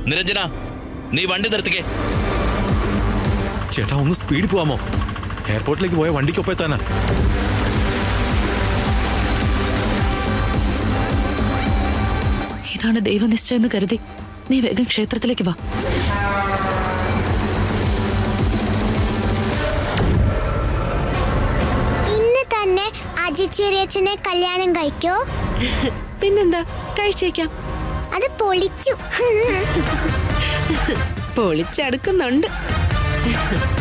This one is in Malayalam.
നിരഞ്ജന നീ വണ്ടി നിർത്തിക്കേ ചേട്ടാ ഒന്ന് സ്പീഡിൽ പോവാമോ എയർപോർട്ടിലേക്ക് പോയ വണ്ടിക്കൊപ്പം എത്താനാ ഇതാണ് ദൈവനിശ്ചയം എന്ന് കരുതി നീ വേഗം ക്ഷേത്രത്തിലേക്ക് വാ ഇന്ന് തന്നെ അജി ചെറിയച്ഛനെ കല്യാണം കഴിക്കോ പിന്നെന്താ കഴിച്ചേക്കാം അത് പൊളിച്ചു പൊളിച്ചടുക്കുന്നുണ്ട്